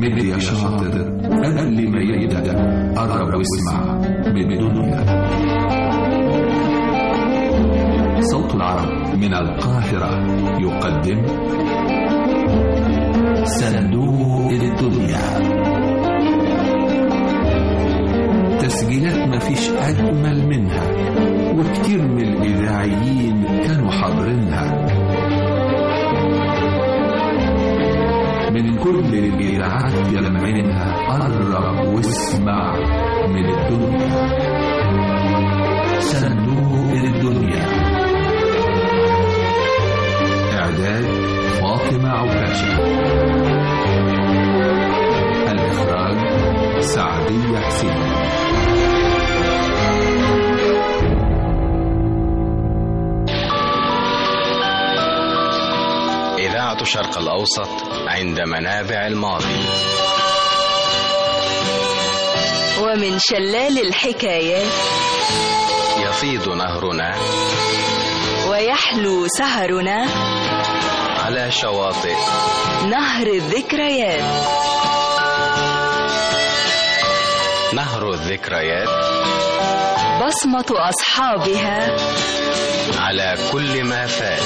هد يا شاطر قبل ما يبدأ قرب واسمع من الدنيا صوت العرب من القاهرة يقدم صندوق الدنيا تسجيلات مفيش أجمل منها وكتير من الإذاعيين كانوا حاضرينها من كل الإذاعات يلمعينها قرب واسمع من الدنيا صندوق الدنيا إعداد فاطمة عكاشة الإخراج سعدية حسين إذاعة شرق الأوسط عند منابع الماضي ومن شلال الحكايات يفيض نهرنا ويحلو سهرنا على شواطئ نهر الذكريات نهر الذكريات بصمة أصحابها على كل ما فات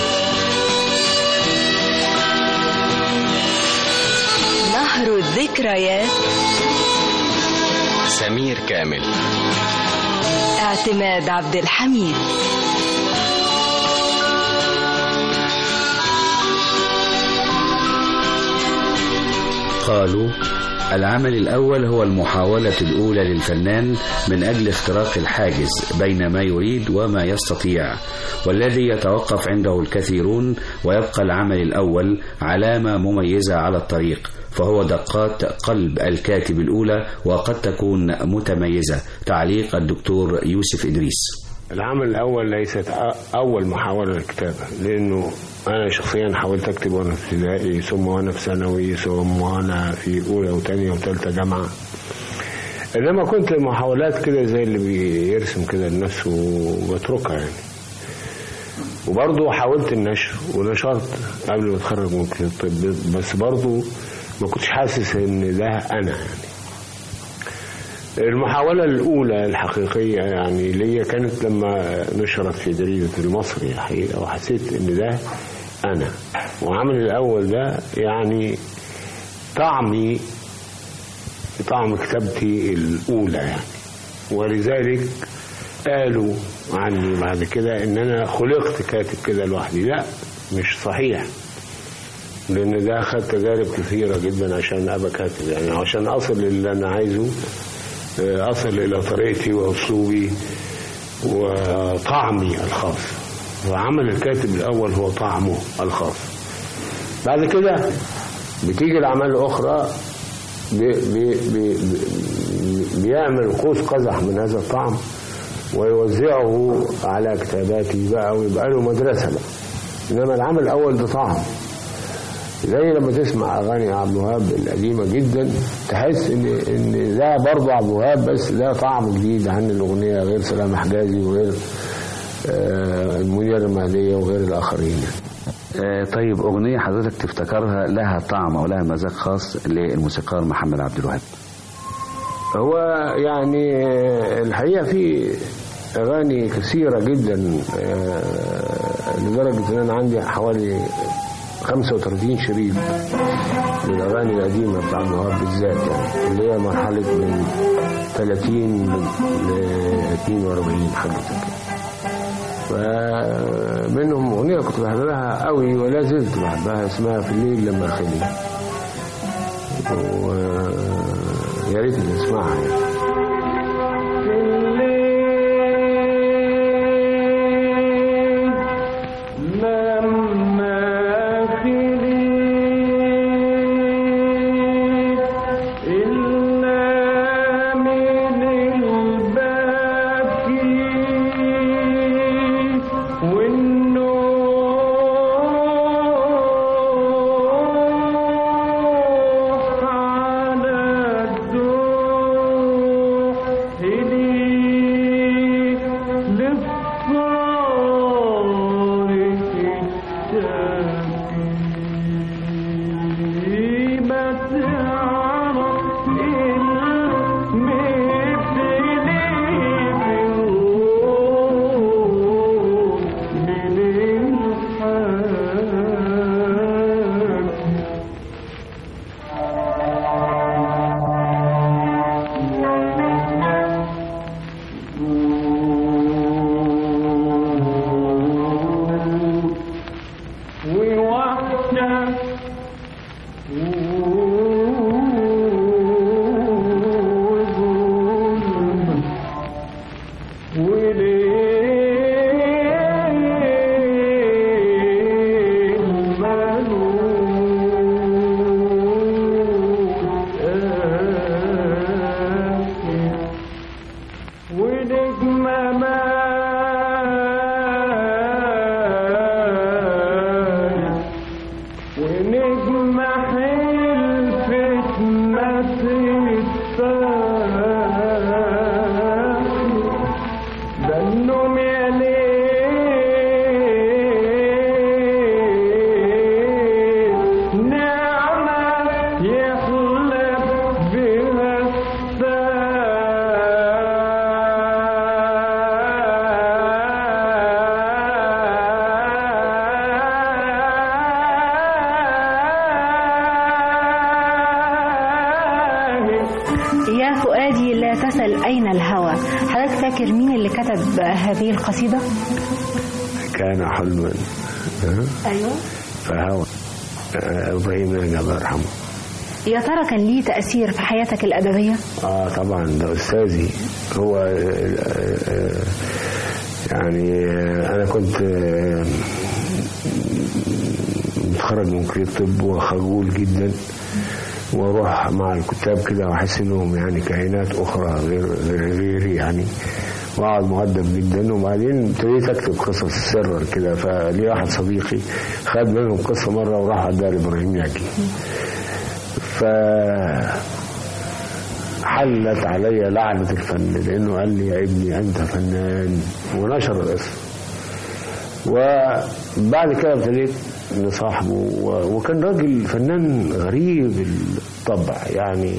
نهر الذكريات سمير كامل اعتماد عبد الحميد قالوا العمل الأول هو المحاولة الأولى للفنان من أجل اختراق الحاجز بين ما يريد وما يستطيع والذي يتوقف عنده الكثيرون ويبقى العمل الأول علامة مميزة على الطريق فهو دقات قلب الكاتب الأولى وقد تكون متميزة تعليق الدكتور يوسف إدريس العمل الأول ليست أ- أول محاولة للكتابة لأنه أنا شخصيا حاولت أكتب وأنا في ابتدائي ثم وأنا في ثانوي ثم وأنا في أولى وثانية وثالثة جامعة إنما كنت محاولات كده زي اللي بيرسم كده لنفسه وبتركها يعني وبرضه حاولت النشر ونشرت قبل ما اتخرج من كلية الطب بس برضه ما كنتش حاسس ان ده انا يعني المحاولة الأولى الحقيقية يعني ليا كانت لما نشرت في جريدة المصري الحقيقة وحسيت إن ده أنا وعمل الأول ده يعني طعمي طعم كتابتي الأولى يعني ولذلك قالوا عني بعد كده إن أنا خلقت كاتب كده لوحدي لا مش صحيح لأن ده أخذ تجارب كثيرة جدا عشان أبقى كاتب يعني عشان أصل للي أنا عايزه أصل إلى طريقتي وأسلوبي وطعمي الخاص وعمل الكاتب الأول هو طعمه الخاص بعد كده بتيجي الأعمال الأخرى بي بي بي بيعمل قوس قزح من هذا الطعم ويوزعه على كتاباته بقى ويبقى له مدرسة بقى إنما العمل الأول ده طعم زي لما تسمع اغاني عبد الوهاب القديمه جدا تحس ان ان ده برضه عبد الوهاب بس ده طعم جديد عن الاغنيه غير سلام حجازي وغير آه، منير المهديه وغير الاخرين آه، طيب أغنية حضرتك تفتكرها لها طعم أو لها مذاق خاص للموسيقار محمد عبد الوهاب هو يعني آه، الحقيقه في اغاني كثيره جدا آه، لدرجه ان انا عندي حوالي 35 شريط من الاغاني القديمه بتاع النهار بالذات يعني اللي هي مرحله من 30 ل 42 حاجه زي كده فمنهم اغنيه كنت بحبها قوي ولا زلت بحبها اسمها في الليل لما خلي ويا ريت نسمعها يعني والنور على الدور ونجمة مالت ونجمة حلفت نسيت ده النوم يا ليل نعمة يحلف بها الساهل يا فؤادي لا تسل أين الهوى حضرتك فاكر مين اللي كتب هذه القصيدة؟ كان حلما ها؟ أيوة فهوى آه، ابراهيم ناجي الله يرحمه يا ترى كان ليه تأثير في حياتك الأدبية؟ اه طبعا ده استاذي هو آه، آه، يعني آه، انا كنت آه، متخرج من كليه الطب وخجول جدا واروح مع الكتاب كده واحس انهم يعني كائنات اخرى غير غير غيري يعني واقعد مؤدب جدا وبعدين ابتديت اكتب قصص سرا كده فلي واحد صديقي خد منهم قصه مره وراح اداها لابراهيم ناجي ف حلت علي لعنة الفن لأنه قال لي يا ابني أنت فنان ونشر القصة وبعد كده ابتديت نصاحبه و- وكان راجل فنان غريب الطبع يعني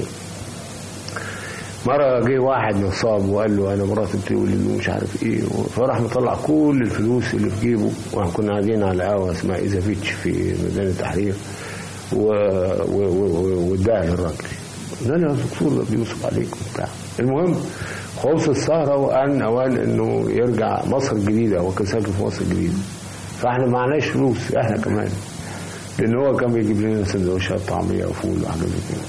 مرة جه واحد نصاب وقال له أنا مراتي بتولد ومش عارف إيه فراح مطلع كل الفلوس اللي في جيبه واحنا كنا قاعدين على قهوة اسمها إيزافيتش في ميدان التحرير و- و- و- واداها للراجل قال لي يا دكتور ده بيوصف عليك وبتاع المهم خلص السهرة وأن أوان إنه يرجع مصر الجديدة هو كان ساكن في مصر الجديدة فاحنا معناش فلوس احنا كمان لأن هو كان بيجيب لنا سندوتشات طعمية وفول وحاجات زي كده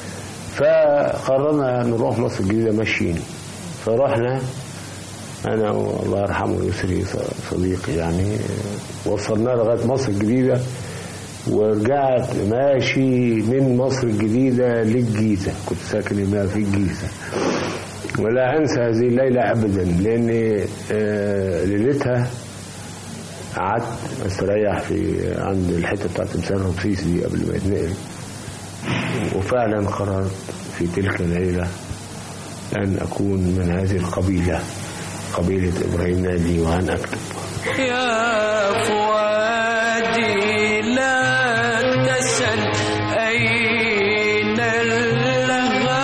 فقررنا نروح مصر الجديدة ماشيين فرحنا أنا والله يرحمه يسري صديقي يعني وصلنا لغاية مصر الجديدة ورجعت ماشي من مصر الجديدة للجيزة كنت ساكن هنا في الجيزة ولا أنسى هذه الليلة أبدا لأن آه، ليلتها قعدت استريح في عند الحتة بتاعت تمثال رمسيس دي قبل ما يتنقل وفعلا قررت في تلك الليلة أن أكون من هذه القبيلة قبيلة إبراهيم ناجي وأن أكتب يا فؤادي لا تسل أين الهوى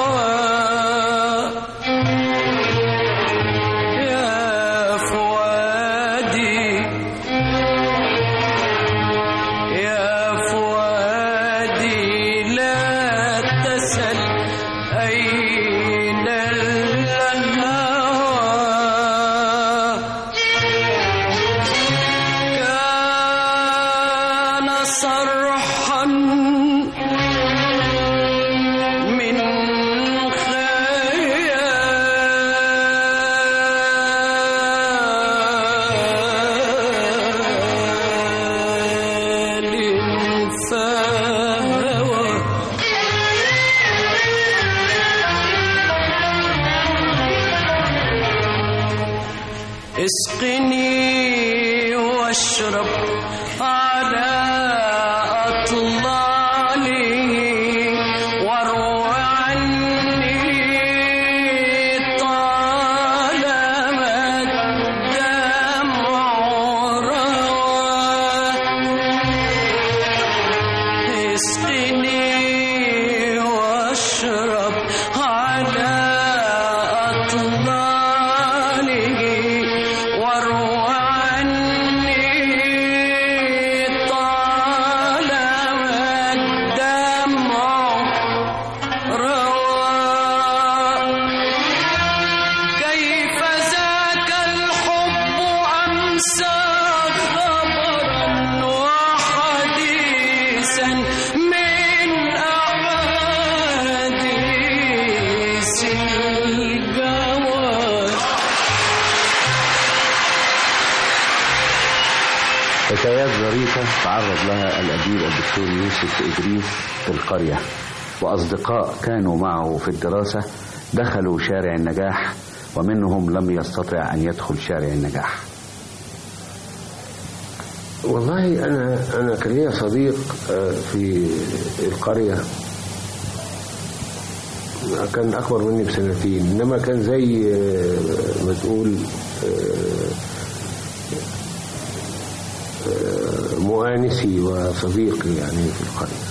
يا فؤادي يا فؤادي لا تسل أين الهوى كان صرحا من خيال فهوى اسقني واشرب على أطلالي واروى عني طالما الدمع روى اسقني واشرب على أطلاله واروى عني طالما الدمع روى كيف ذاك الحب أمسى خبرا وحديثا من أحاديث الجواد حكايات ظريفة تعرض لها الأديب الدكتور يوسف إدريس في القرية وأصدقاء كانوا معه في الدراسة دخلوا شارع النجاح ومنهم لم يستطع أن يدخل شارع النجاح والله انا انا كان ليا صديق آه، في القريه كان اكبر مني بسنتين انما كان زي آه، ما تقول آه، آه، مؤانسي وصديقي يعني في القريه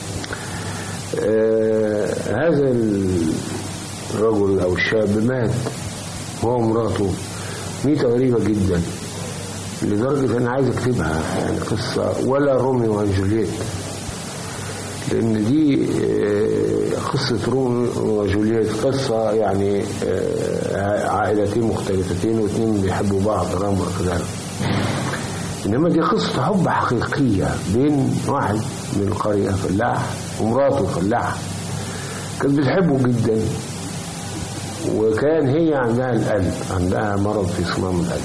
آه، هذا الرجل او الشاب مات هو ومراته ميتة غريبة جدا لدرجة أنا عايز أكتبها يعني قصة ولا روميو وجولييت لأن دي آه، قصة روميو وجولييت قصة يعني آه، عائلتين مختلفتين واثنين بيحبوا بعض رغم كذلك إنما دي قصة حب حقيقية بين واحد من القرية فلاح ومراته فلاح كانت بتحبه جدا وكان هي عندها القلب عندها مرض في صمام القلب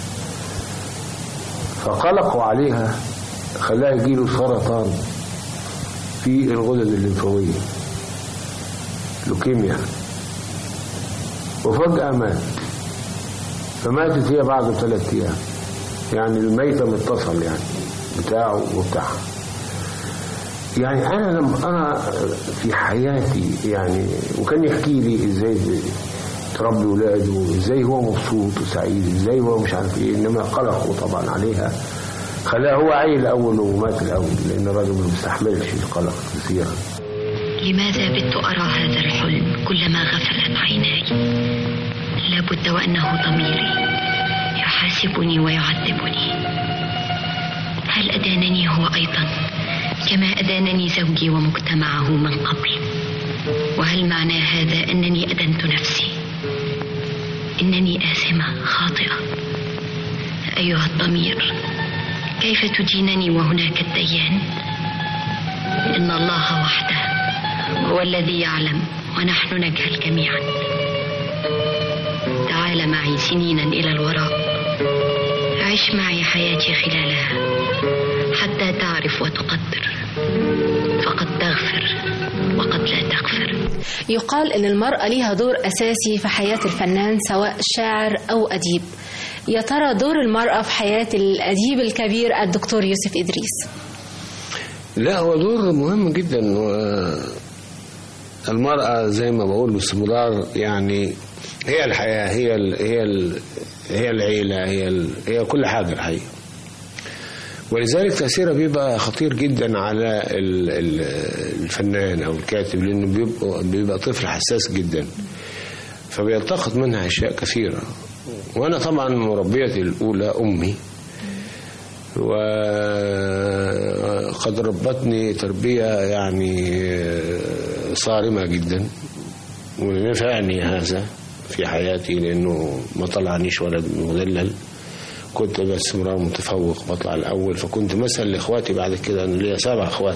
فقلقوا عليها خلاها يجيله سرطان في الغدد الليمفاوية لوكيميا وفجأة مات فماتت هي بعد ثلاثة أيام يعني الميتة متصل يعني بتاعه وبتاعها يعني أنا لم أرى في حياتي يعني وكان يحكي لي إزاي تربي ولاده ازاي هو مبسوط وسعيد ازاي هو مش عارف ايه انما قلقوا طبعا عليها خلاه هو عيل الاول ومات الاول لان الراجل ما بيستحملش القلق كثيرا لماذا بت أرى هذا الحلم كلما غفلت عيناي لابد وأنه ضميري يحاسبني ويعذبني هل أدانني هو أيضا كما أدانني زوجي ومجتمعه من قبل وهل معنى هذا أنني أدنت نفسي إنني آثمة خاطئة أيها الضمير كيف تدينني وهناك الديان إن الله وحده هو الذي يعلم ونحن نجهل جميعا تعال معي سنينا إلى الوراء عش معي حياتي خلالها حتى تعرف وتقدر فقد تغفر وقد لا تغفر يقال ان المرأة ليها دور اساسي في حياة الفنان سواء شاعر او اديب يا ترى دور المرأة في حياة الاديب الكبير الدكتور يوسف ادريس لا هو دور مهم جدا و- المرأة زي ما بقول باستمرار يعني هي الحياة هي ال هي ال هي العيلة هي ال هي كل حاجة الحقيقة ولذلك تأثيرها بيبقى خطير جدا على ال- ال- الفنان أو الكاتب لأنه بيبقى, بيبقى طفل حساس جدا فبيلتقط منها أشياء كثيرة وأنا طبعا مربيتي الأولى أمي وقد ربتني تربية يعني صارمة جدا ونفعني هذا في حياتي لأنه ما طلعنيش ولد مدلل كنت باستمرار متفوق بطلع الأول فكنت مثل لإخواتي بعد كده أنا ليا سبع إخوات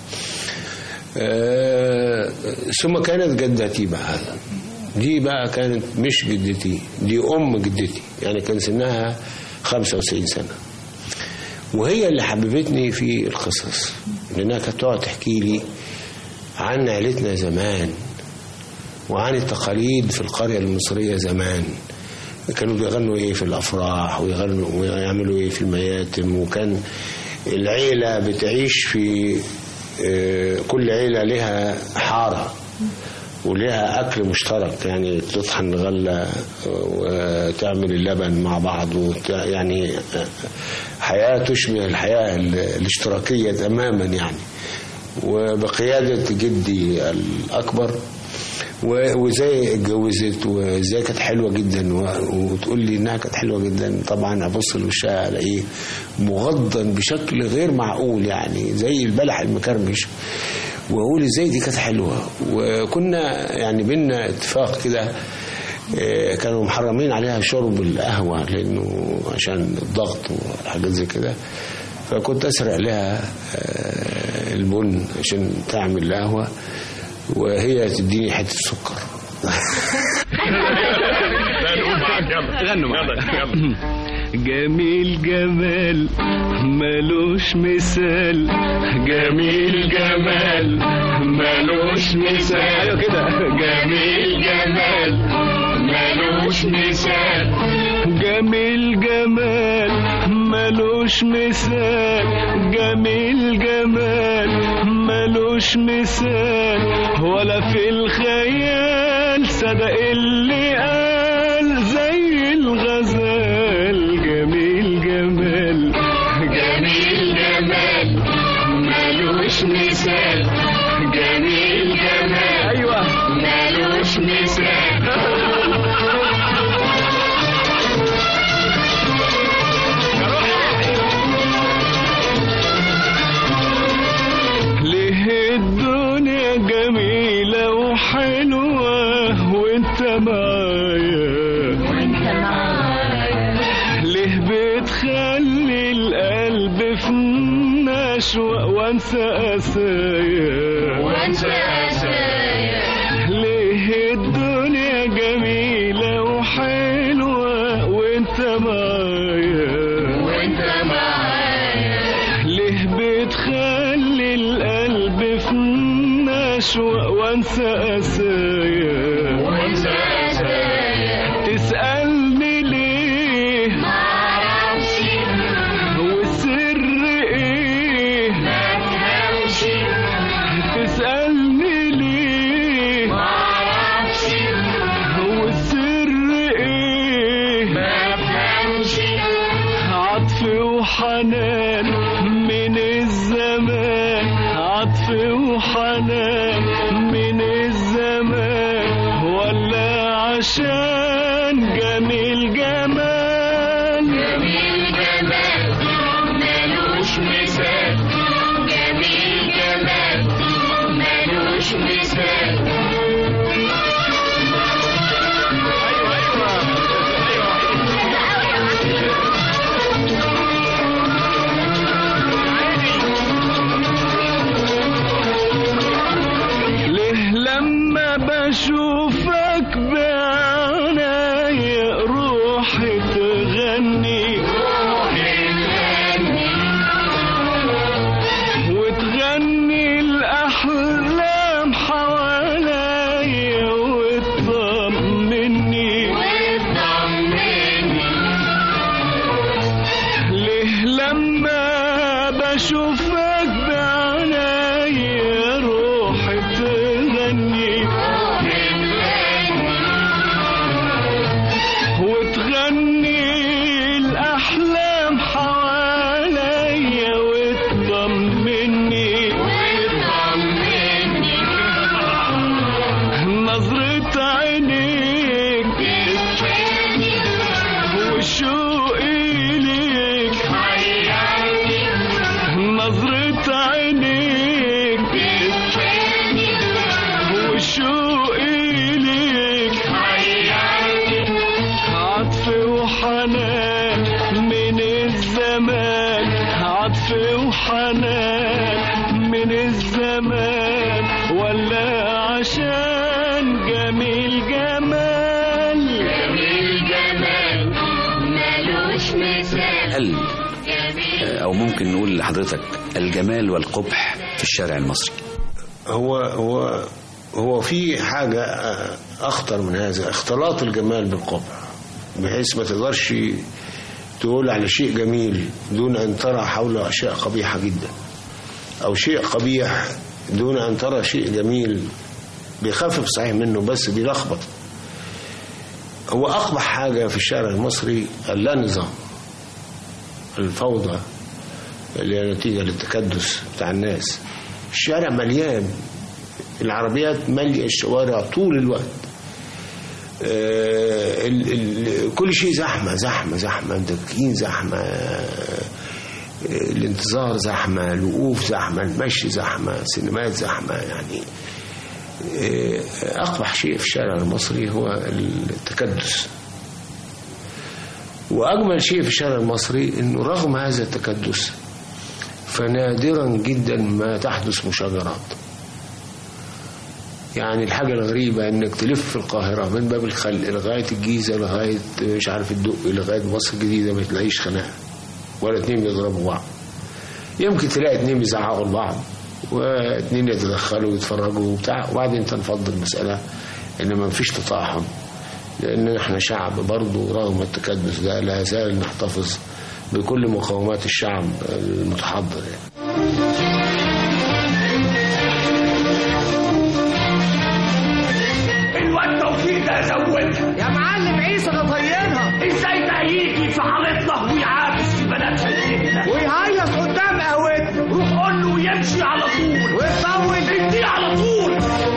آه، ثم كانت جدتي بقى دي بقى كانت مش جدتي دي أم جدتي يعني كان سنها 95 سنة وهي اللي حببتني في القصص لأنها كانت تقعد تحكي لي عن عيلتنا زمان وعن التقاليد في القرية المصرية زمان كانوا بيغنوا ايه في الافراح ويغنوا ويعملوا ايه في المياتم وكان العيلة بتعيش في آه، كل عيلة لها حارة ولها أكل مشترك يعني تطحن غلة وتعمل اللبن مع بعض وت- يعني حياة تشبه الحياة ال- الاشتراكية تماما يعني وبقيادة جدي الأكبر و- وازاي اتجوزت وازاي كانت حلوه جدا و- وتقول لي انها كانت حلوه جدا طبعا ابص لوشها الاقيه مغضا بشكل غير معقول يعني زي البلح المكرمش واقول ازاي دي كانت حلوه وكنا يعني بينا اتفاق كده آه، كانوا محرمين عليها شرب القهوه لانه عشان الضغط وحاجات زي كده فكنت اسرق لها آه، البن عشان تعمل قهوه وهي تديني حته سكر غنوا معايا جميل جمال ملوش مثال جميل جمال ملوش مثال كده جميل جمال ملوش ملوش مثال جميل جمال ملوش مثال جميل جمال ملوش مثال ولا في الخيال صدق اللي قال زي الغزال جميل جمال جميل جمال ملوش مثال جميل جمال ايوه ملوش مثال ليه الدنيا جميلة وحلوة وانت معايا وانت معايا ليه بتخلي القلب في نشوة وانسى أسايا وانسى أسايا ليه الدنيا جميلة وحلوة وانت معايا وانت معايا ليه بتخلي القلب في نشوة وانسى أسايا وانسى أسايا تسألني ليه معرفش والسر ايه مفهمش تسألني ليه معرفش والسر ايه مفهمش عطف وحنان من الزمان عطف وحنان من الزمان ولا عشان جميل جمال جميل جمال ملوش مثال جميل جمال ملوش مثال ليه لما بشوفك بعناية روحي تغني وتغني الأحلام حواليا وتطمني ليه لما بشوفك بعناية روحي تغني وتغني الأحلام حواليا وتطمني نظرة عينيك وشوقي ليك نظرة عينيك وشوقي ليك عطف وحنان من الزمان عطف وحنان من الزمان ولا عشان جميل جمال جميل جمال ملوش مثال هل أو ممكن نقول لحضرتك الجمال والقبح في الشارع المصري هو هو هو في حاجة أخطر من هذا اختلاط الجمال بالقبح بحيث ما تقدرش تقول على شيء جميل دون أن ترى حوله أشياء قبيحة جدا أو شيء قبيح دون أن ترى شيء جميل بيخفف صحيح منه بس بيلخبط هو أقبح حاجة في الشارع المصري اللا نظام الفوضى اللي هي نتيجة للتكدس بتاع الناس الشارع مليان العربيات مالية الشوارع طول الوقت آه ال ال كل شيء زحمة زحمة زحمة مدكين زحمة آه الانتظار زحمة الوقوف زحمة المشي زحمة سينمات زحمة يعني آه أقبح شيء في الشارع المصري هو التكدس وأجمل شيء في الشارع المصري أنه رغم هذا التكدس فنادرا جدا ما تحدث مشاجرات يعني الحاجة الغريبة انك تلف في القاهرة من باب الخلق لغاية الجيزة لغاية مش عارف الدق لغاية مصر الجديدة ما تلاقيش خناقة ولا اتنين بيضربوا بعض يمكن تلاقي اتنين بيزعقوا لبعض واتنين يتدخلوا ويتفرجوا وبتاع وبعدين تنفض المسألة ان ما فيش تطاحن لأن احنا شعب برضه رغم التكدس ده لا زال نحتفظ بكل مقومات الشعب المتحضر يعني. الواد توفيق ده زودها يا معلم عيسى ده طينها ازاي ده يجي في حارتنا ويعاكس في بنات الجبنه ويهيص قدام قهوتنا روح قول له يمشي على طول ويطول اديه على طول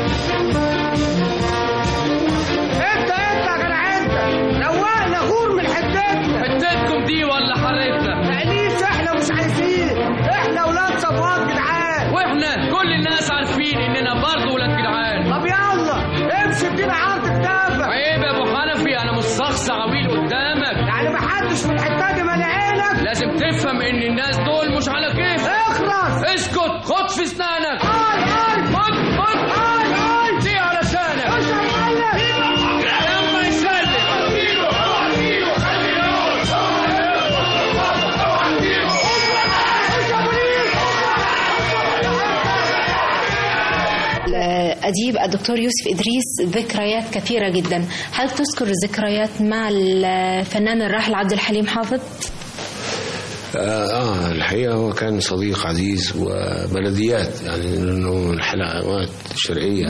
انت انت يا جدع انت روقنا غور من حتتنا حتتكم دي ولا حارتنا تأنيس احنا مش عايزين احنا ولاد صفوات جدعان واحنا كل الناس عارفين اننا برضه ولاد جدعان طب يلا امشي ادينا عرض كتافك عيب يا ابو حنفي انا مش شخص عويل قدامك يعني محدش من الحته دي مالي عينك لازم تفهم ان الناس دول مش على كيف اخلص اسكت خد في اسنانك اي اي خد خد اي اي دي على شانك ايش يا معلم لما يسلم الأديب الدكتور يوسف إدريس ذكريات كثيرة جدا هل تذكر ذكريات مع الفنان الراحل عبد الحليم حافظ؟ آه, آه الحقيقة هو كان صديق عزيز وبلديات يعني لأنه من الحلقات الشرقية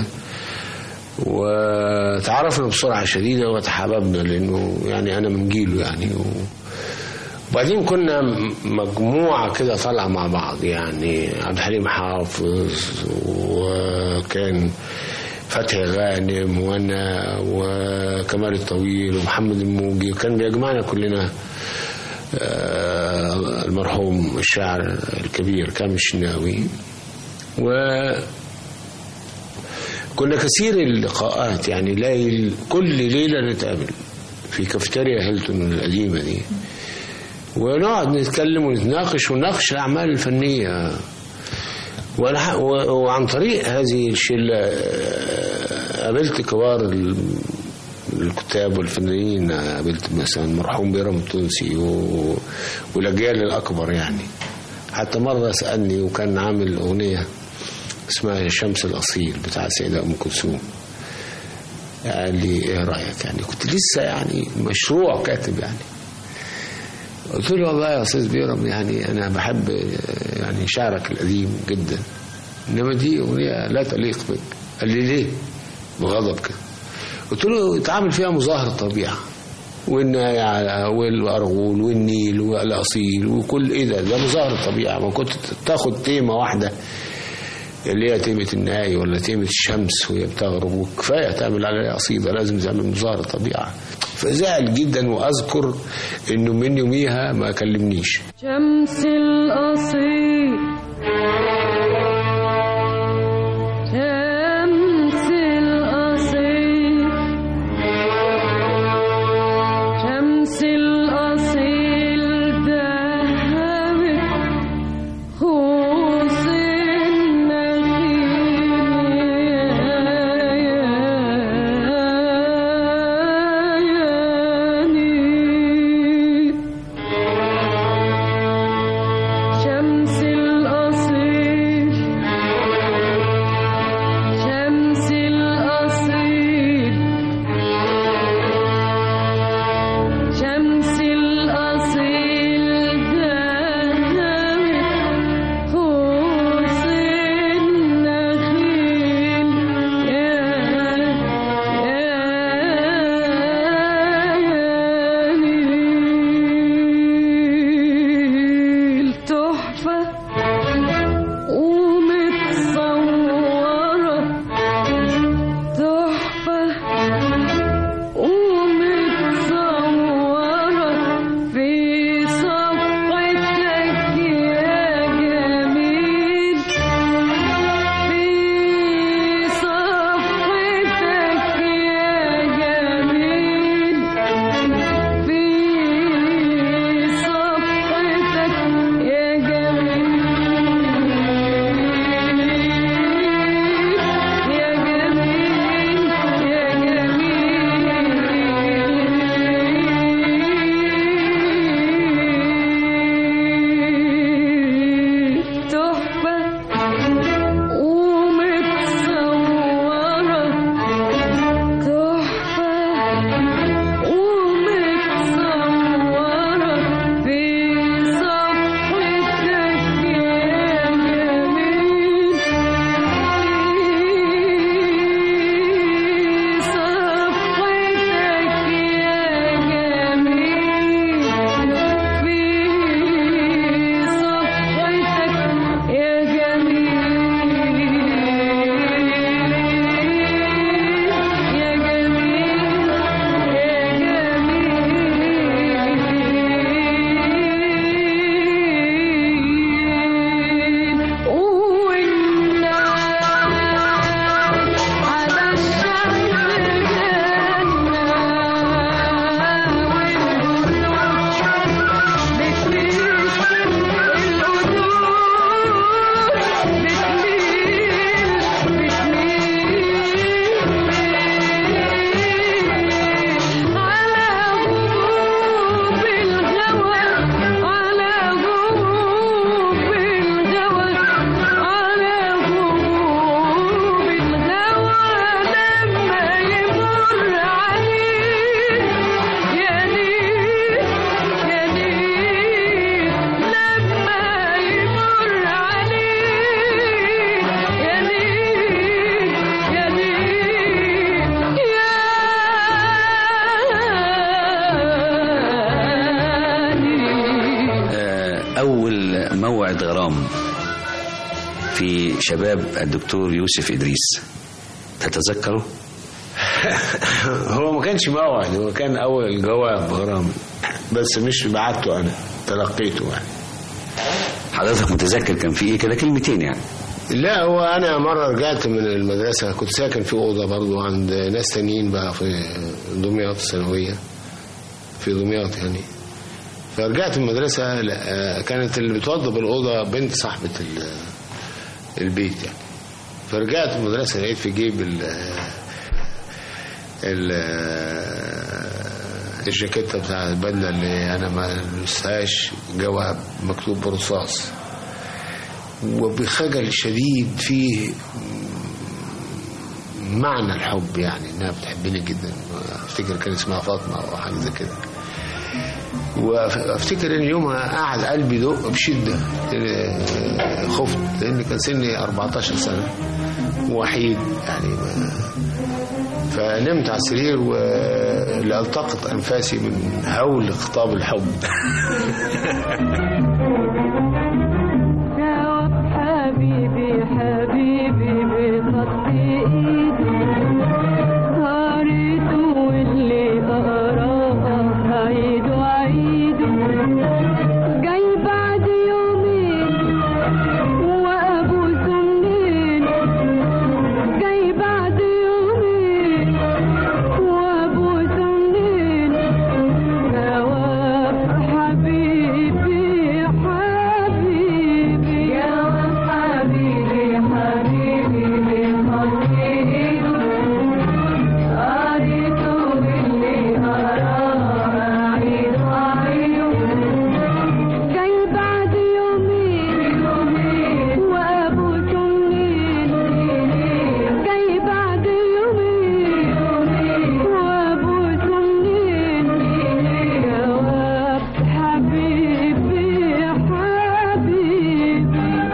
وتعرفنا بسرعة شديدة وتحاببنا لأنه يعني أنا من جيله يعني و... وبعدين كنا مجموعة كده طالعة مع بعض يعني عبد الحليم حافظ وكان فتحي غانم وانا وكمال الطويل ومحمد الموجي كان بيجمعنا كلنا آه المرحوم الشاعر الكبير كامل الشناوي و كنا كثير اللقاءات يعني ليل كل ليلة نتقابل في كافيتيريا هيلتون القديمة دي ونقعد نتكلم ونتناقش ونناقش الأعمال الفنية وأنا وعن طريق هذه الشلة قابلت كبار الكتاب والفنانين قابلت مثلا المرحوم بيرم التونسي والأجيال الأكبر يعني حتى مرة سألني وكان عامل أغنية اسمها شمس الأصيل بتاع السيدة أم كلثوم قال لي ايه رأيك يعني كنت لسه يعني مشروع كاتب يعني قلت له والله يا استاذ بيرم يعني انا بحب يعني شعرك القديم جدا انما دي اغنيه لا تليق بك قال لي ليه بغضب كده قلت له اتعامل فيها مظاهر الطبيعه والناي على والارغول والنيل والاصيل وكل ايه ده ده مظاهر الطبيعه ما كنت تاخد تيمه واحده اللي هي تيمة الناي ولا تيمة الشمس وهي بتغرب وكفاية تعمل عليها قصيدة لازم تعمل مظاهر الطبيعة فزعل جدا وأذكر إنه من يوميها ما كلمنيش شمس الأصيل شمس الأصيل شمس الأصيل ذهبت خوص النخيل شمس موعد غرام في شباب الدكتور يوسف إدريس تتذكره؟ هو ما كانش موعد هو كان اول جواب غرام بس مش بعته انا تلقيته يعني حضرتك متذكر كان في ايه كده كلمتين يعني لا هو انا مره رجعت من المدرسه كنت ساكن في اوضه برضو عند ناس تانيين بقى في دمياط الثانويه في دمياط يعني فرجعت من المدرسه لا، كانت اللي بتوضب الاوضه بنت صاحبه ال- البيت يعني فرجعت من المدرسه لقيت في جيب ال ال الجاكيته بتاع البدله اللي انا ما لبستهاش جواب مكتوب برصاص وبخجل شديد فيه معنى الحب يعني انها بتحبني جدا افتكر كان اسمها فاطمه او حاجه زي كده وافتكر ان يومها قعد قلبي يدق بشده لأن خفت لان كان سني 14 سنه وحيد يعني ما فنمت على السرير ولالتقط انفاسي من هول خطاب الحب جواب حبيبي حبيبي بخط ايدي قريته واللي اقراه هعيد وعيده جاي بعد يومين وابوسه منين جاي بعد يومين وابوسه منين جواب حبيبي حبيبي جواب حبيبي حبيبي بخط ايده قريته باللي قراه اعيد واعيده جاي بعد يومين وابوسه منين جاي بعد يومين وابوسه منين جواب حبيبي حبيبي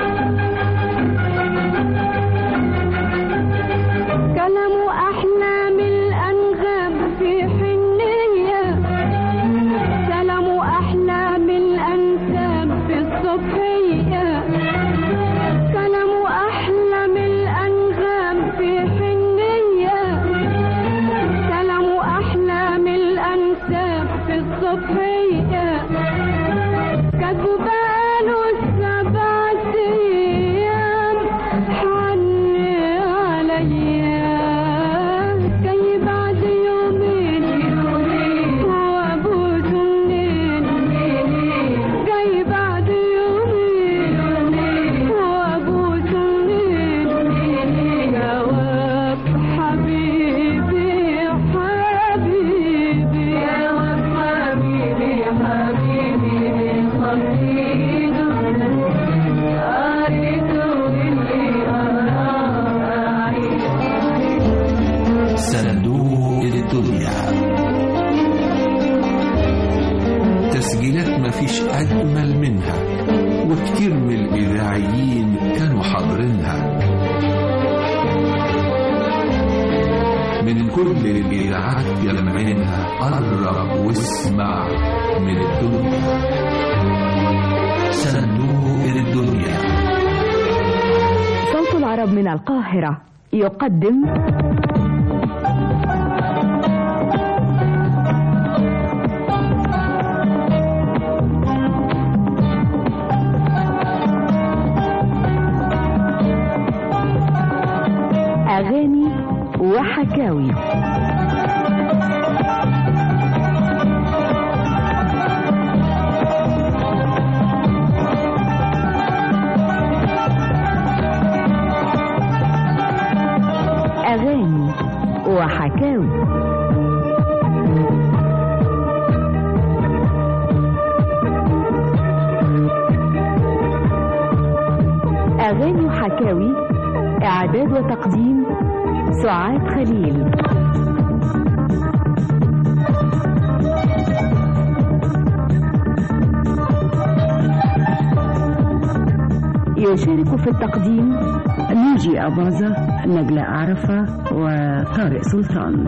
كلام أحلام الأنغام في حنية سلام أحلام الأنسام في الصبحية سلام أحلام الأنغام في حنية سلام أحلام الأنسام في الصبحية كتباله السبع أيام حني عليا جاي بعد يومين وابوسه منين جاي بعد يومين وابوسه منين جواب حبيبي حبيبي جواب حبيبي حبيبي خطيده قريته اللي قراه صندوق الدنيا تسجيلات مفيش أجمل منها وكتير من الإذاعيين كانوا حاضرينها من كل الإذاعات يلمعينها قرب واسمع من الدنيا صندوق الدنيا صوت العرب من القاهرة يقدم أغاني وحكاوي أغاني وحكاوي أغاني وحكاوي إعداد وتقديم سعاد خليل يشارك في التقديم نيجي أباظة نجلاء عرفة وطارق سلطان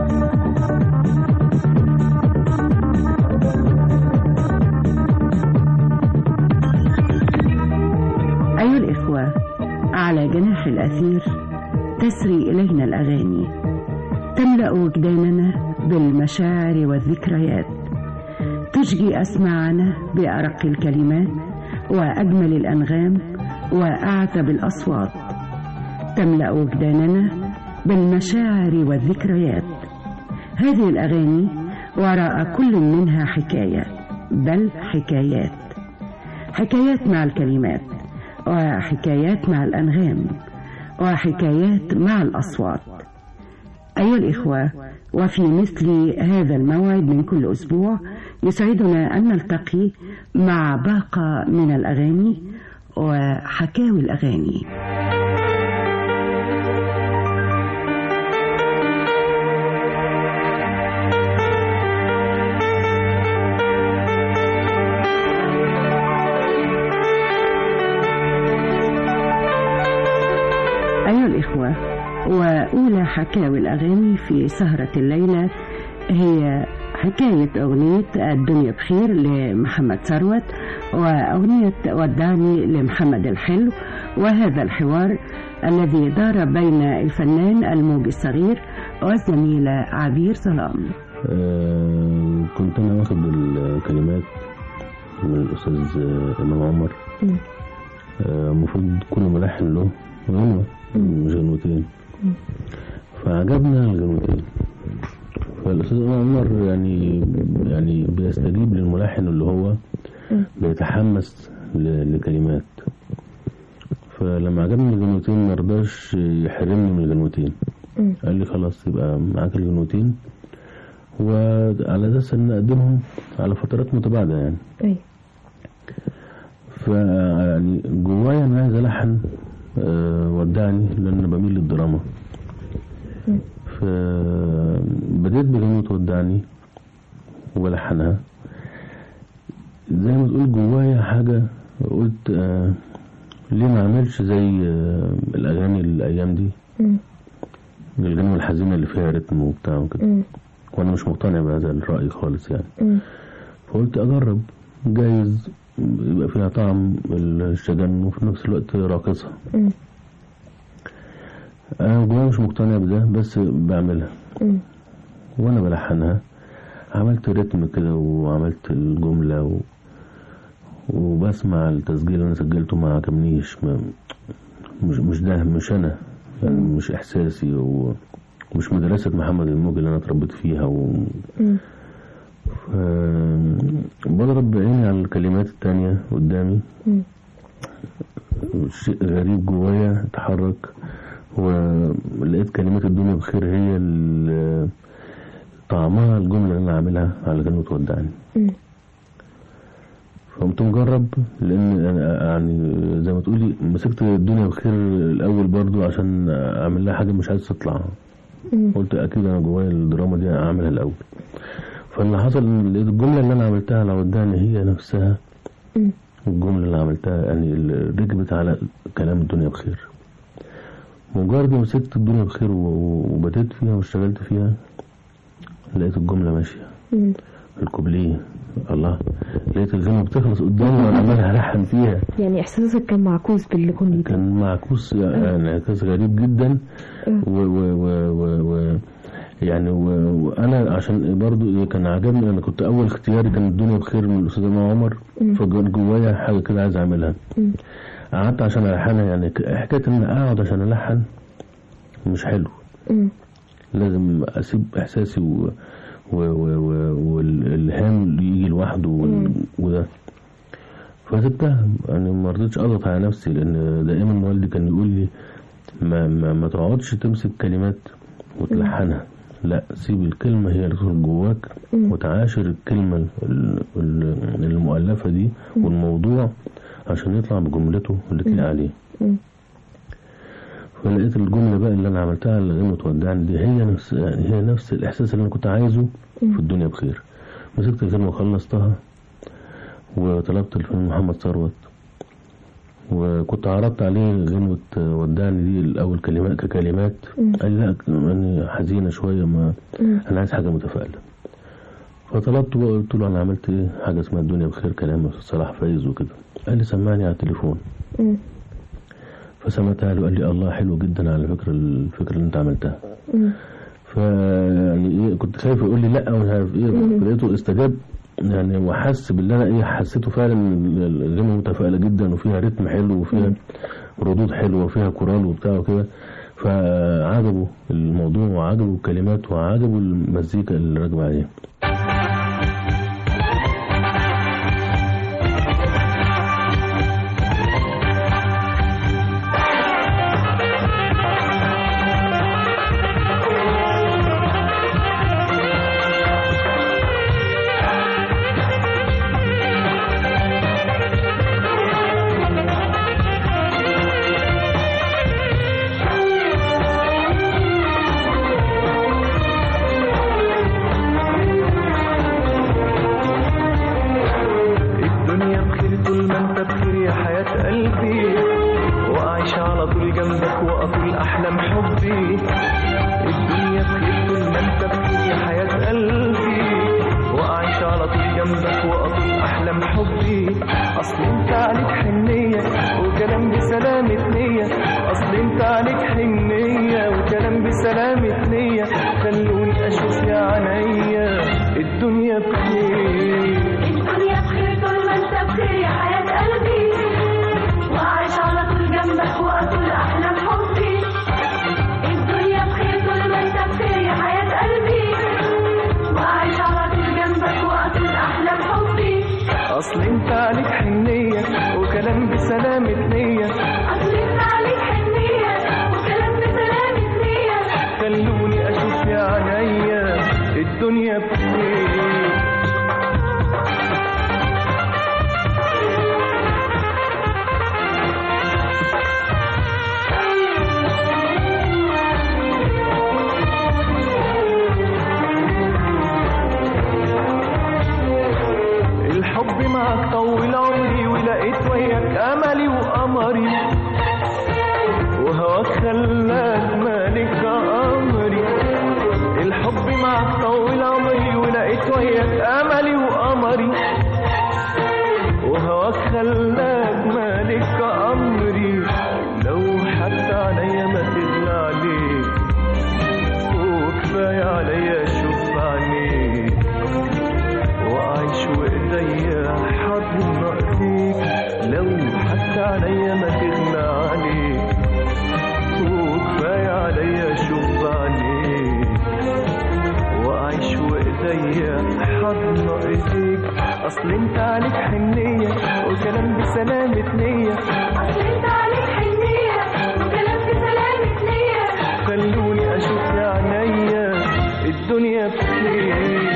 على جناح الأثير تسري إلينا الأغاني تملأ وجداننا بالمشاعر والذكريات تشجي أسماعنا بأرق الكلمات وأجمل الأنغام وأعتب الأصوات تملأ وجداننا بالمشاعر والذكريات هذه الأغاني وراء كل منها حكاية بل حكايات حكايات مع الكلمات وحكايات مع الأنغام وحكايات مع الأصوات أيها الإخوة وفي مثل هذا الموعد من كل أسبوع يسعدنا أن نلتقي مع باقة من الأغاني وحكاوي الأغاني أيها الإخوة وأولى حكاوي الأغاني في سهرة الليلة هي حكاية أغنية الدنيا بخير لمحمد ثروت وأغنية ودعني لمحمد الحلو وهذا الحوار الذي دار بين الفنان الموجي الصغير والزميلة عبير ظلام آه كنت أنا واخد الكلمات من الأستاذ آه، إمام عمر آه، المفروض كل ملحن له غنوة مش غنوتين فعجبنا الغنوتين فالأستاذ إمام عمر يعني يعني بيستجيب للملحن اللي هو بيتحمس ل- لكلمات فلما عجبني الغنوتين مرضاش يحرمني من الغنوتين قال لي خلاص يبقى معاك الغنوتين وعلى اساس ان نقدمهم على فترات متباعده يعني أي. فيعني جوايا انا عايز الحن آه، ودعني لان أنا بميل للدراما فبديت بغنوة ودعني وبلحنها زي ما تقول جوايا حاجة قلت آه ليه ما اعملش زي آه الاغاني الايام دي الغنوة الحزينة اللي فيها رتم وبتاع وكده وانا مش مقتنع بهذا الرأي خالص يعني فقلت اجرب جايز يبقى فيها طعم الشجن وفي نفس الوقت راقصها انا جوايا مش مقتنع بده بس بعملها وانا بلحنها عملت رتم كده وعملت الجملة و... وبسمع التسجيل اللي انا سجلته ما عجبنيش ما... مش مش ده مش انا يعني مش احساسي و... ومش مدرسة محمد الموجي اللي انا اتربيت فيها و... ف... بضرب بعيني على الكلمات التانية قدامي شيء غريب جوايا اتحرك ولقيت كلمات الدنيا بخير هي ال- طعمها الجملة اللي أنا عاملها على كلمة ودعني فقمت مجرب لأن أنا يعني زي ما تقولي مسكت الدنيا بخير الأول برضو عشان أعمل لها حاجة مش عايز تطلع قلت أكيد أنا جوايا الدراما دي أعملها الأول فاللي حصل إن لقيت الجملة اللي أنا عملتها على ودعني هي نفسها الجملة اللي عملتها يعني اللي ركبت على كلام الدنيا بخير مجرد ما مسكت الدنيا بخير و- وبدأت فيها واشتغلت فيها لقيت الجملة ماشية الكوبليه الله لقيت الغنى بتخلص قدامي وانا عمال هلحن فيها يعني إحساسك كان معكوس باللي كنت كان معكوس يعني انعكاس غريب جدا و و و و و يعني و- وانا عشان برضو كان عجبني انا كنت اول اختياري كان الدنيا بخير من الاستاذ امام عمر فكان جوايا حاجه كده عايز اعملها قعدت عشان الحنها يعني ك- حكايه ان اقعد عشان الحن مش حلو لازم اسيب احساسي و و و و والالهام يجي لوحده وال- وده فسبتها يعني ما رضيتش اضغط على نفسي لان دائما والدي كان يقول لي ما ما, ما تقعدش تمسك كلمات وتلحنها لا سيب الكلمة هي اللي تدخل جواك وتعاشر الكلمة ال- ال- المؤلفة دي والموضوع عشان يطلع بجملته اللي تليق عليه فلقيت الجملة بقى اللي أنا عملتها اللي غنوة ودعني دي هي نفس يعني هي نفس الإحساس اللي أنا كنت عايزه في الدنيا بخير مسكت الكلمة وخلصتها وطلبت الفنان محمد ثروت وكنت عرضت عليه غنوة ودعني دي الأول كلمات ككلمات قال لي لا يعني حزينة شوية ما أنا عايز حاجة متفائلة فطلبته بقى قلت له أنا عملت إيه حاجة اسمها الدنيا بخير كلام صلاح فايز وكده قال لي سمعني على التليفون فسمعتها له قال لي الله حلو جدا على فكرة الفكرة اللي انت عملتها فيعني ايه كنت خايف يقول لي لا ومش عارف ايه لقيته استجاب يعني وحس باللي انا ايه حسيته فعلا الغنى متفائله جدا وفيها رتم حلو وفيها ردود حلوه وفيها كورال وبتاع وكده فعجبه الموضوع وعجبه الكلمات وعجبه المزيكا اللي راكبه عليها الدنيا بخير طول ما انت بخير يا حياة قلبي وأعيش على طول جنبك وأطول أحلام حبي الدنيا بخير طول ما انت بخير يا حياة قلبي وأعيش على طول جنبك وأطول أحلام حبي أصل انت عليك حنية وكلام بسلامة نية أصل انت عليك حنية وكلام بسلامة نية خلوني أشوف يا عينيا الدنيا بخير الدنيا بخير طول ما انت بخير يا حياة قلبي وعايش على طول جنبك واطول احلام حبي الدنيا بخير طول ما انت بخير يا حياة قلبي وعايش على طول جنبك واطول احلام حبي اصل انت عليك حنية وكلام بسلامة نية اصل انت عليك حنية وكلام بسلامة نية خلوني اشوف يا عينيا الدنيا بخير الحب معك طول عمري ولقيت وياك املي وقمري وهواك خلاك مالك امري الحب معك طول عمري ولقيت وياك املي وقمري وهواك خلاك مالك امري لو حتى عليا ما تغلى عليك وكفايه عليا اشوف عينيك واعيش وايديا حضن ايديك لو حتى عليا ما تغلى عليك وكفايه عليا اشوف عينيك واعيش وايديا حضن ايديك اصل انت عليك حنيه وكلام بسلامه نيه اصل انت عليك حنية وكلام بسلامة نية خلوني اشوف يا عينيا الدنيا بخير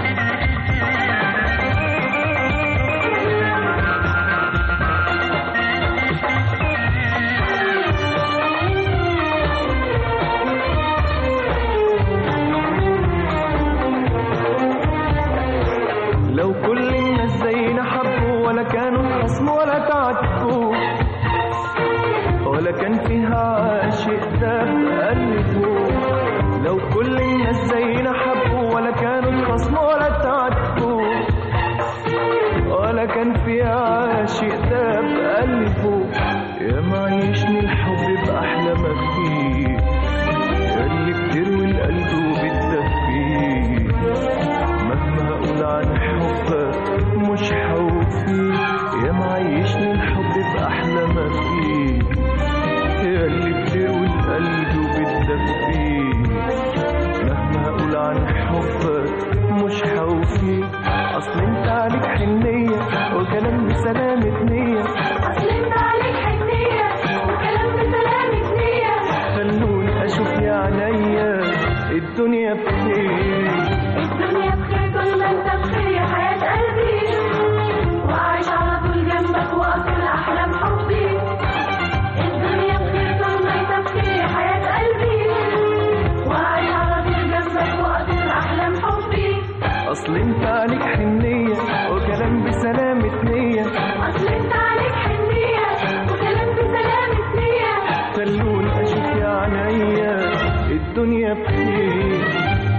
لو كل الناس زينا حبوا ولا كانوا خصم ولا تعاتبوا ولا كان فيها عاشق ده بقلبه لو كل الناس زينا حبوا ولا كانوا خصم ولا تعاتبوا ولا كان فيها عاشق ده بقلبه يا ما عيشني الحب بأحلى ما فيه يا اللي كتير والقلب وبتدفيه مهما اقول عن حبك مش هوفي يا معيشني الحب باحلى ما فيه يا اللي كتير والقلب وبتدفيه مهما اقول عن حبك مش هوفي اصل انت عليك حنيه وكلام بسلامه نيه اصل انت عليك حنية وكلام بسلامة نية خلوني اشوف يا عينيا الدنيا بخير الدنيا بخير طول ما انت بخير يا حياة قلبي وعايش على طول جنبك واطول احلام حبي الدنيا بخير طول ما انت بخير يا حياة قلبي وعايش على طول جنبك واطول احلام حبي اصل انت عليك حنيه وكلام بسلامه نيه اصل انت عليك حنية وكلام بسلامة نية خلوني اشوف يا عينيا الدنيا بخير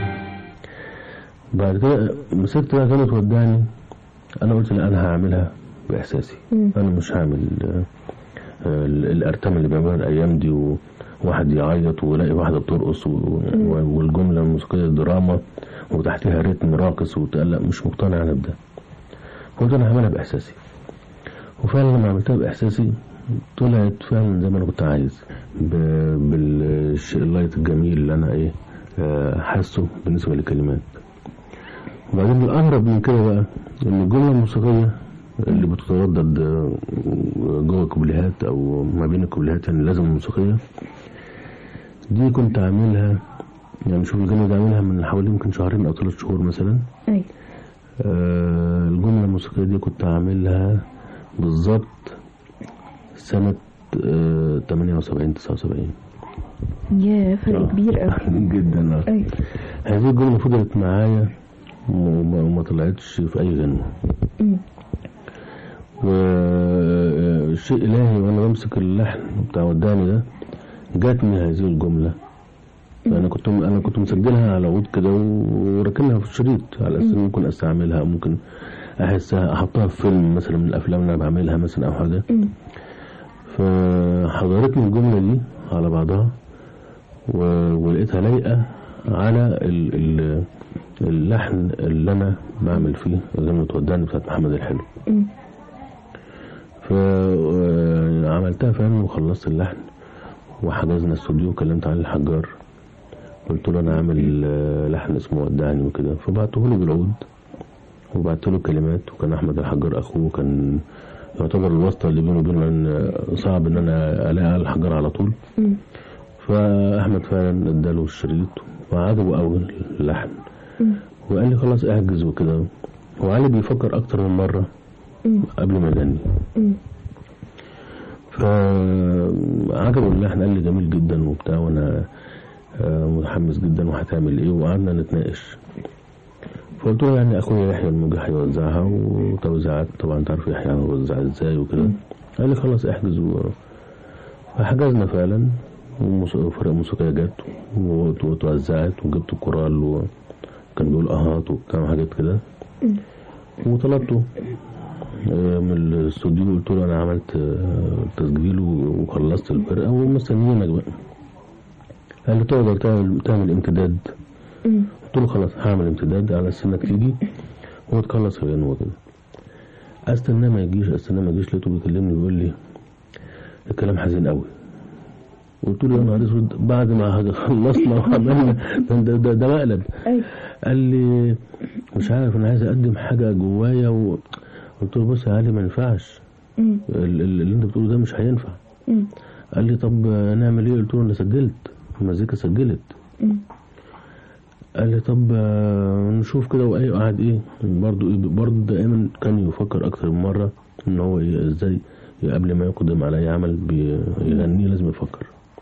بعد كده مسكت بقى كانت وداني انا قلت لا انا هعملها باحساسي مم. انا مش هعمل آه، ال- الارتام اللي بيعملوها الايام دي وواحد يعيط ويلاقي واحده بترقص و- و- والجمله الموسيقيه دراما وتحتها رتم راقص وتقلق مش مقتنع انا بده قلت انا هعملها باحساسي وفعلا لما عملتها باحساسي طلعت فعلا زي ما انا كنت عايز ب- بالشيء اللايت الجميل اللي انا ايه آه، حاسه بالنسبه للكلمات وبعدين الأغرب من كده بقى إن الجملة الموسيقية اللي بتتردد آه، جوه الكوبليهات أو ما بين الكوبليهات يعني لازم موسيقية دي كنت عاملها يعني شوف الجملة دي عاملها من حوالي يمكن شهرين أو ثلاث شهور مثلا أي آه، الجملة الموسيقية دي كنت عاملها بالظبط سنة آه، 78 79 يا فرق كبير قوي جدا آه. أي هذه الجملة فضلت معايا وما وما طلعتش في أي غنوة أمم. وشيء إلهي وأنا بمسك اللحن بتاع وداني ده جاتني هذه الجملة أنا كنت أنا كنت مسجلها على عود كده وراكنها في الشريط على أساس إن ممكن أستعملها ممكن أحسها أحطها في فيلم مثلا من الأفلام اللي أنا بعملها مثلا أو حاجة أمم. فحضرتني الجملة دي على بعضها و- ولقيتها لايقة على ال ال اللحن اللي أنا بعمل فيه غنوة وداني بتاعت محمد الحلو أمم. فعملتها فعلا وخلصت اللحن وحجزنا استوديو وكلمت علي الحجار قلت له انا عامل آه، لحن اسمه ودعني وكده فبعته له بالعود وبعت له كلمات وكان احمد الحجار اخوه كان يعتبر الواسطه اللي بينه وبينه لان صعب ان انا الاقي علي الحجار على طول أمم. فاحمد فعلا اداله الشريط وعجبه قوي اللحن أمم. وقال لي خلاص احجز وكده وعلي بيفكر اكتر من مره أمم. قبل ما يغني أمم. فعجبه اللحن قال لي جميل جدا وبتاع وانا آه، متحمس جدا وهتعمل ايه وقعدنا نتناقش فقلت له يعني اخويا يحيى الموجي هيوزعها وتوزيعات طبعا انت عارف يحيى هيوزع ازاي وكده قال لي خلاص احجز و... فحجزنا فعلا وموس- وفرق موسيقية جت وت- وتوزعت وجبت الكورال وكان بيقول اهات وبتاع وحاجات كده وطلبته آه، من الاستوديو قلت له انا عملت آه، تسجيل و- وخلصت الفرقه ومستنيينك بقى قال لي تقدر تعمل تعمل امتداد أمم. قلت له خلاص هعمل امتداد على اساس انك تيجي وتخلص الغنوه كده استناه ما يجيش استناه ما يجيش لقيته بيكلمني بيقول لي الكلام حزين قوي قلت له يا نهار اسود بعد ما خلصنا وعملنا ده ده, ده مقلب أي قال لي مش عارف انا عايز اقدم حاجه جوايا و... قلت له بص يا علي ما ينفعش أمم. ال- ال- اللي انت بتقوله ده مش هينفع أمم. قال لي طب نعمل ايه قلت له انا سجلت المزيكا سجلت أمم. قال لي طب آه، نشوف كده واي قاعد ايه برضه ايه برضه دائما كان يفكر اكتر من مره ان هو إيه ازاي قبل ما يقدم على اي عمل بيغنيه لازم يفكر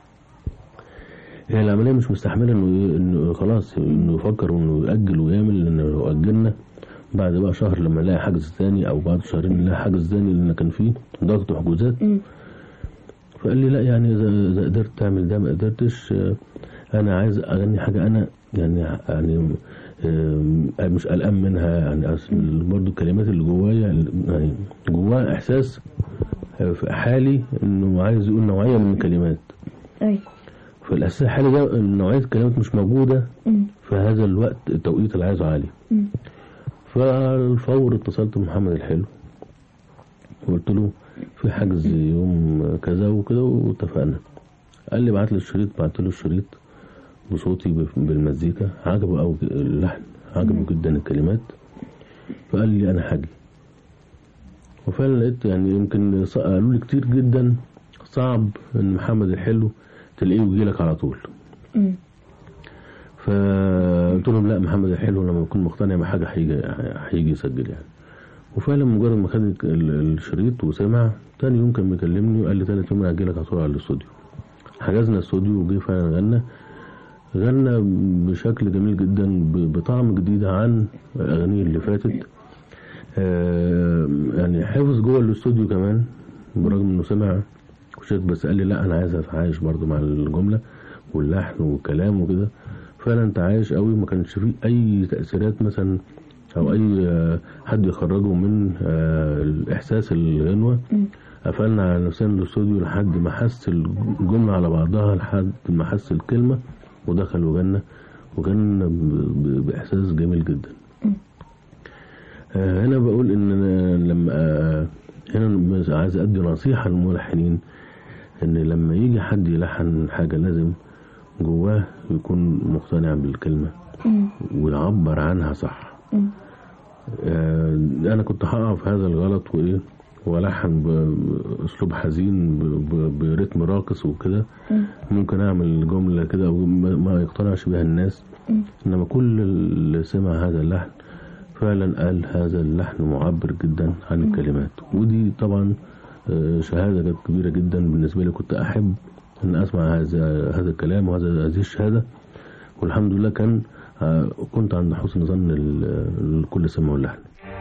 هي العمليه مش مستحمله انه إيه انه خلاص انه يفكر وانه ياجل ويعمل لان لو اجلنا بعد بقى شهر لما نلاقي حجز تاني او بعد شهرين نلاقي حجز تاني لان كان فيه ضغط حجوزات أمم. فقال لي لا يعني اذا اذا قدرت تعمل ده ما قدرتش آه، انا عايز اغني حاجه انا يعني يعني آه، مش قلقان منها يعني اصل برضو الكلمات اللي جوايا يعني جواه احساس آه، في حالي انه عايز يقول نوعيه من الكلمات أي فالاحساس الحالي ده نوعيه الكلمات مش موجوده أمم. في هذا الوقت التوقيت اللي عايزه عالي أمم. فالفور اتصلت بمحمد الحلو وقلت له في حجز يوم كذا وكده واتفقنا قال لي بعت لي الشريط بعت له الشريط بصوتي بف- بالمزيكا عجبه قوي اللحن عجبه جدا الكلمات فقال لي انا هاجي وفعلا لقيت يعني يمكن ص- قالوا لي كتير جدا صعب ان محمد الحلو تلاقيه ويجي لك على طول أمم. فقلت لهم لا محمد الحلو لما يكون مقتنع بحاجه هيجي هيجي يسجل يعني وفعلا مجرد ما خد ال- الشريط وسمع تاني يوم كان بيكلمني وقال لي تالت يوم انا هجي لك على طول على الاستوديو حجزنا استوديو وجه فعلا غنى غنى بشكل جميل جدا ب- بطعم جديد عن الاغاني اللي فاتت آه، يعني حفظ جوه الاستوديو كمان برغم انه سمع وشات بس قال لي لا انا عايز اتعايش برضو مع الجمله واللحن والكلام وكده فعلا انت عايش قوي ما كانش فيه اي تاثيرات مثلا او اي آه، حد يخرجه من آه، الاحساس الغنوه أمم. قفلنا على نفسنا الاستوديو لحد ما حس الجملة على بعضها لحد ما حس الكلمة ودخل وجالنا وكان ب- ب- بإحساس جميل جدا آه، هنا بقول إن أنا لما آه، هنا بس عايز أدي نصيحة للملحنين إن لما يجي حد يلحن حاجة لازم جواه يكون مقتنع بالكلمة ويعبر عنها صح آه، انا كنت هقع في هذا الغلط وايه والحن باسلوب حزين ب- ب- برتم راقص وكده ممكن اعمل جمله كده أو ما ما يقتنعش بها الناس انما كل اللي سمع هذا اللحن فعلا قال هذا اللحن معبر جدا عن الكلمات ودي طبعا آه، شهاده كانت كبيره جدا بالنسبه لي كنت احب ان اسمع هذا هذا الكلام وهذا هذه الشهاده والحمد لله كان آه، كنت عند حسن ظن ال- الكل سمعوا اللحن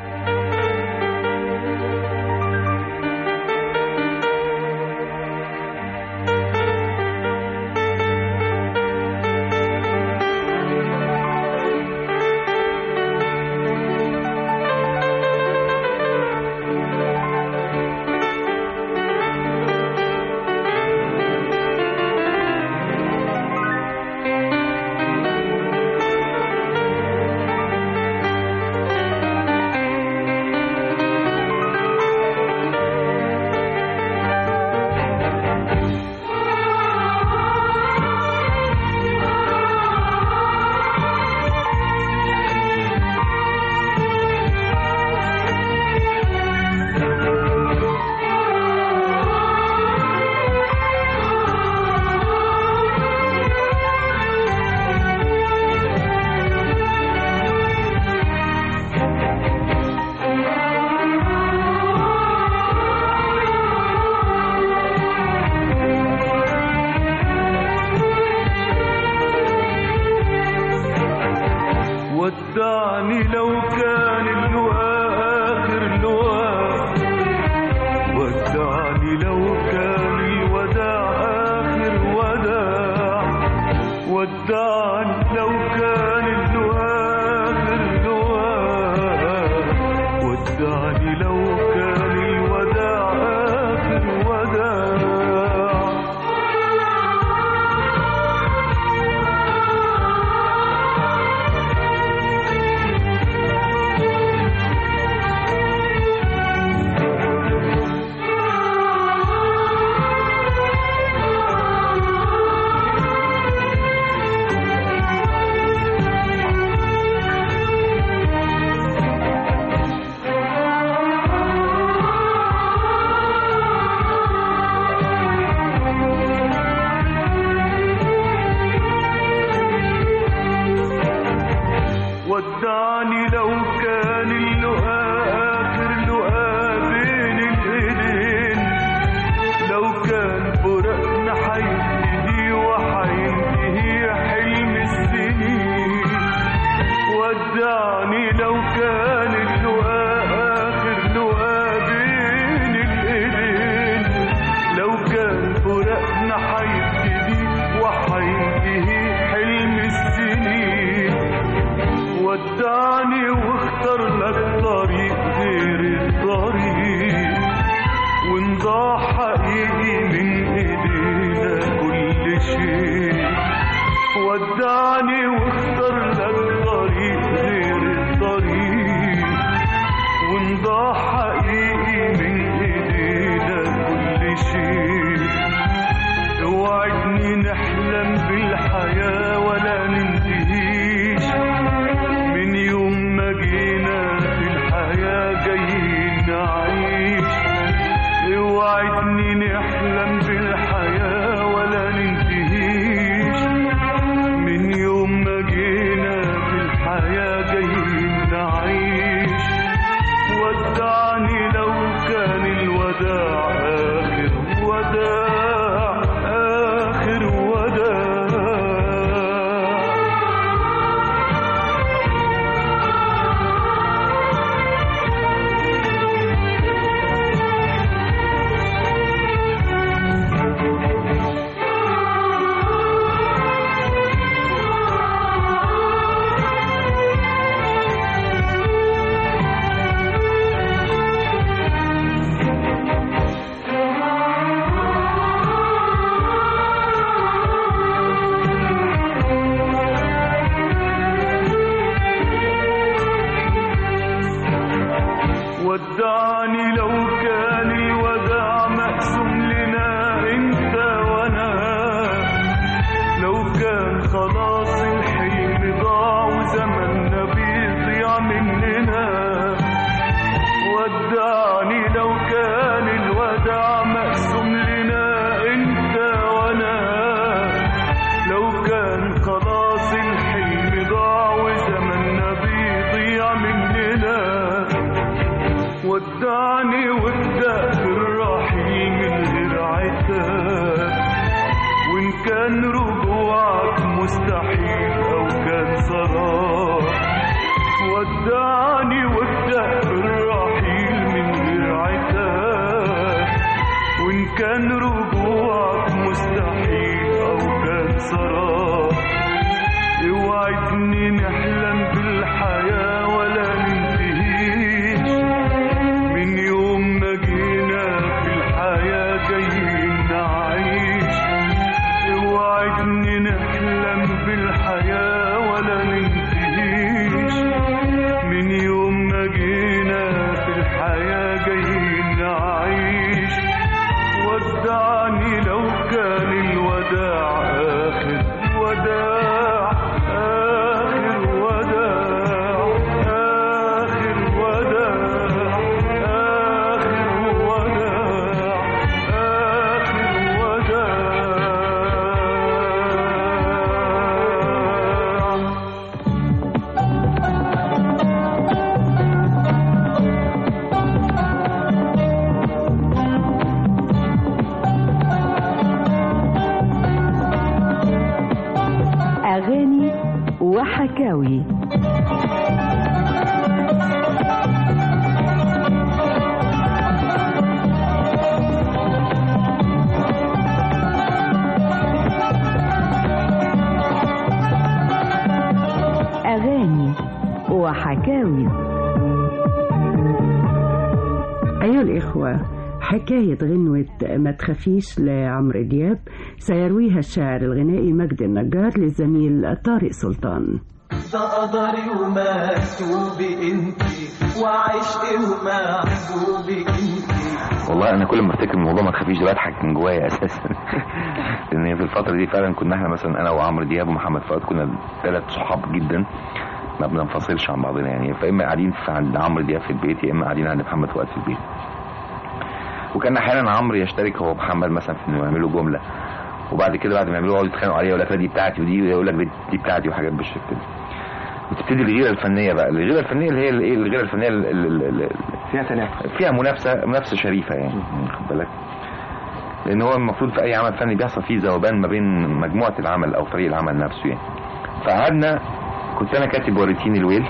ودعني لو كان اللواء آخر لواء ودعني لو كان الوداع آخر وداع ودعني لو كان اللواء آخر لواء ودعني لو كان الوداع آخر وداع ودعني لو كان اللقاء آخر لقاء بين الإيدين لو كان فراقنا حيبتدي وحينتهي حلم السنين ودعني لو كان اللقاء آخر لقاء بين الإيدين لو كان فراقنا حيبتدي وحينتهي حلم السنين ودعني واختار لك طريق غير الطريق ونضاع حقيقي من ايدينا كل شيء ودعني واختار لك طريق غير الطريق ونضاع حقيقي من ايدينا كل شيء اوعدني نحلم بالحياة ولا ننتهيش من يوم ما جينا في الحياة جايين نعيش اوعدني نحلم بالحياة ولا ننتهيش من يوم ما جينا في الحياة جايين نعيش ودعني لو كان الوداع آخر وداع آخر وداع ودعني لو كان الوداع مقسوم لنا انت وانا لو كان خلاص الحلم ضاع وزمننا بيضيع مننا ودعني لو كان الوداع مقسوم لنا انت وانا لو كان خلاص الحلم ضاع وزمننا بيضيع مننا ودعني وابدأ بالرحيل من غير عتاب وإن كان رجوعك مستحيل أو كان سراب ودعني وابدأ بالرحيل من غير عتاب وإن كان رجوعك مستحيل أو كان سراب اوعدني نحلم بالحياة ولا ننتهيش من يوم ما جينا في الحياة جايين نعيش اوعدني نحلم بالحياة ولا ننتهيش من يوم ما جينا في الحياة جايين نعيش ودعني لو كان الوداع آخر وداع آخر وداع آخر وداع آخر وداع آخر وداع أغاني وحكاوي أغاني وحكاوي أيها الإخوة حكاية غنوة ما تخافيش لعمرو دياب سيرويها الشاعر الغنائي مجد النجار للزميل طارق سلطان ده قدري ومكتوبي انتي وعشقي ومحبوبي انتي والله انا كل ما افتكر الموضوع ما تخافيش ده بضحك من جوايا اساسا لان في الفتره دي فعلا كنا احنا مثلا انا وعمرو دياب ومحمد فؤاد كنا ثلاث صحاب جدا ما بننفصلش عن بعضنا يعني فاما قاعدين في عند عمرو دياب في البيت يا اما قاعدين عند محمد فؤاد في البيت وكان احيانا عمرو يشترك هو ومحمد مثلا في انه يعملوا جمله وبعد كده بعد ما يعملوا يقعدوا يتخانقوا عليها يقول لك لا دي بتاعتي ودي يقول لك دي- دي بتاعتي وحاجات بالشكل ده وتبتدي الغيره الفنيه بقى الغيره الفنيه اللي هي الايه الغيره الفنيه ال- ال- ال- ال- فيها تنافس فيها منافسه منافسه شريفه يعني خد بالك لان هو المفروض في اي عمل فني بيحصل فيه ذوبان ما بين مجموعه العمل او فريق العمل نفسه يعني فقعدنا كنت انا كاتب وريتيني الويل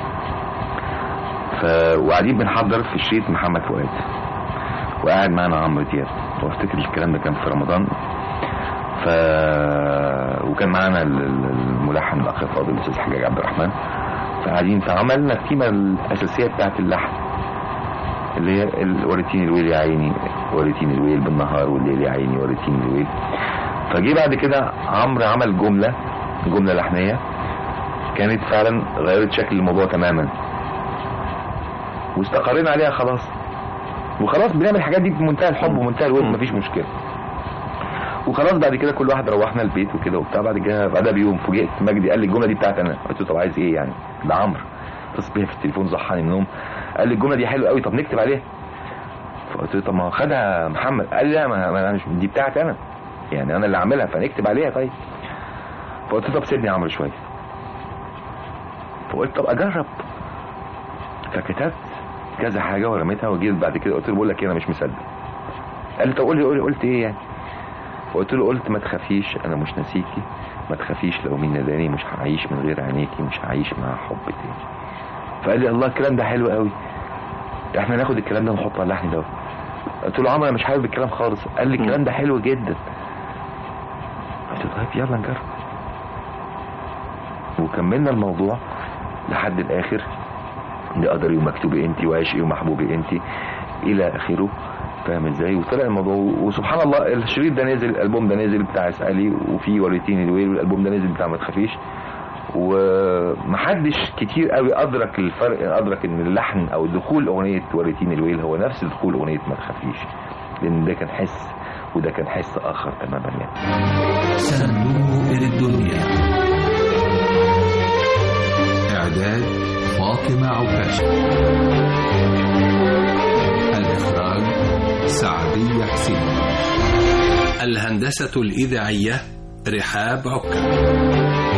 ف... وقاعدين بنحضر في شريط محمد فؤاد وقاعد معانا عمرو دياب وافتكر الكلام ده كان في رمضان ف وكان معانا ال- ال- الملحن الاخ الفاضل الاستاذ حجاج عبد الرحمن فقاعدين فعملنا التيمه الاساسيه بتاعت اللحن اللي هي ال- وريتيني الويل يا عيني وريتيني الويل بالنهار والليل يا عيني وريتيني الويل فجي بعد كده عمرو عمل جمله جمله لحنيه كانت فعلا غيرت شكل الموضوع تماما واستقرينا عليها خلاص وخلاص بنعمل الحاجات دي بمنتهى الحب ومنتهى الود مفيش مشكله وخلاص بعد كده كل واحد روحنا البيت وكده وبتاع بعد كده بعدها بيوم فوجئت مجدي قال لي الجمله دي بتاعتي انا قلت له طب عايز ايه يعني ده عمرو اتصل بيا في التليفون صحاني من النوم قال لي الجمله دي حلوه قوي طب نكتب عليها فقلت له طب ما هو خدها محمد قال لي لا ما ما انا مش دي بتاعتي انا يعني انا اللي عاملها فنكتب عليها طيب فقلت له طب سيبني يا عمرو شويه فقلت طب اجرب فكتبت كذا حاجه ورميتها وجيت بعد كده قلت له بقول لك ايه انا مش مصدق قال لي طب قول لي قول لي قلت ايه يعني فقلت له قلت ما تخافيش انا مش ناسيكي ما تخافيش لو مين ناداني مش هعيش من غير عينيكي مش هعيش مع حب تاني فقال لي الله الكلام ده حلو قوي احنا ناخد الكلام ده ونحطه على اللحن ده قلت له عمرو انا مش حابب الكلام خالص قال لي الكلام ده حلو جدا قلت له طيب يلا نجرب وكملنا الموضوع لحد الاخر ده قدري ومكتوبي انت وعشقي ومحبوبي انت الى اخره فاهم ازاي وطلع الموضوع وسبحان الله الشريط ده نزل الالبوم ده نزل بتاع اسالي وفي وريتيني الويل والالبوم ده نزل بتاع ما تخافيش ومحدش كتير قوي ادرك الفرق ادرك ان اللحن او دخول اغنيه وريتيني الويل هو نفس دخول اغنيه ما تخافيش لان ده كان حس وده كان حس اخر تماما يعني صندوق الدنيا إعداد فاطمة عكاشة الإخراج سعدية حسين الهندسة الإذاعية رحاب عكا